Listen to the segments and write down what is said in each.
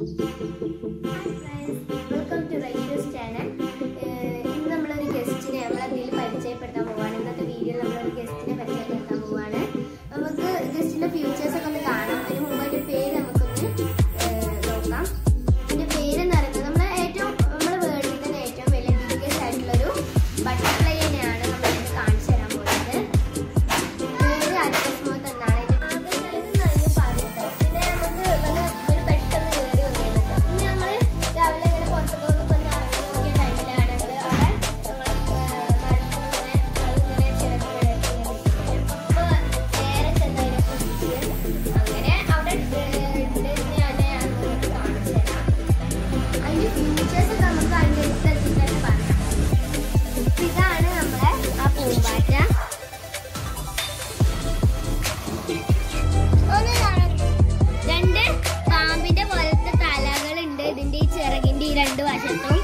welcome to writers channel ഇന്ന് നമ്മളൊരു ഗസ്റ്റിനെ നമ്മളെന്തെങ്കിലും പരിചയപ്പെടുത്താൻ പോവാണ് ഇന്നത്തെ വീഡിയോയിൽ നമ്മളൊരു ഗസ്റ്റിനെ പരിചയപ്പെടുത്താൻ പോവാണ് നമുക്ക് ഗസ്റ്റിന്റെ ഫ്യൂച്ചേഴ്സ് ഒക്കെ ഒന്ന് കാണാം അതിന് മുമ്പ് അതിന്റെ പേര് നമുക്കൊന്ന് ഏഹ്, നോക്കാം ഇതിന്റെ പേര് എന്ന് പറയുന്നത് നമ്മുടെ ഏറ്റവും നമ്മുടെ വേൾഡിൽ തന്നെ ഏറ്റവും വലിയ ബിഗ്ഗസ്റ്റ് ആയിട്ടുള്ളൊരു ബട്ടർഫ്ലൈ തന്നെയാണ് നമ്മൾ ഇന്ന് കാണിച്ചു തരാൻ പോകുന്നത് പേര് അഡ്രസ്മോത്ത് എന്നാണ് പിന്നെ നമുക്ക് വന്ന് ഒരു പെട്ടെന്ന് കയറി വന്നിരുന്നത് പിന്നെ നമ്മള് രാവിലെ ഇങ്ങനെ പുറത്ത് പോകുമ്പോൾ ഒന്ന് ഇറങ്ങി നോക്കിയ ടൈമിലാണ് അവിടെ മരത്തിങ്ങനെ അതിങ്ങനെ ചിലത് അപ്പോൾ നേരെ ചെന്നതിനെ കുറിച്ച് അങ്ങനെ അവിടെ ഉണ്ട് ഞാൻ അങ്ങോട്ട് കാണിച്ചു തരാം അതിന്റെ ഫീച്ചേഴ്സ് ഒക്കെ നമുക്ക് അതിന്റെ അടുത്ത് തന്നെ പറയാം ഇതാണ് നമ്മളെ ആ പൂമ്പാറ്റ രണ്ട് പാമ്പിന്റെ പോലത്തെ തലകളുണ്ട് ഇതിന്റെ ഈ ചിറകിന്റെ ഈ രണ്ട് വശത്തും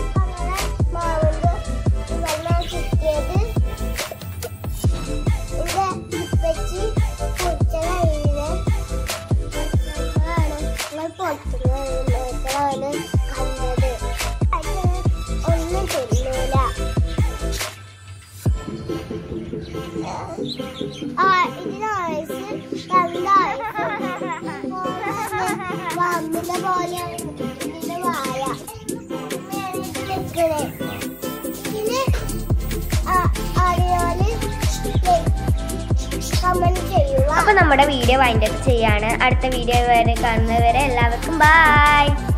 ഒന്നും തിന്നൂല ആ ഇതിന് ആയുസ് രണ്ട് വമ്മിന്റെ പോലെയാണ് ഇതിന്റെ വായ നിൽക്കണേ ഇതിന് അറിയോല് കമന്റ് ചെയ്യുക അപ്പൊ നമ്മുടെ വീഡിയോ വൈൻഡപ്പ് ചെയ്യാണ് അടുത്ത വീഡിയോ വരെ കാണുന്നവരെ എല്ലാവർക്കും ബൈ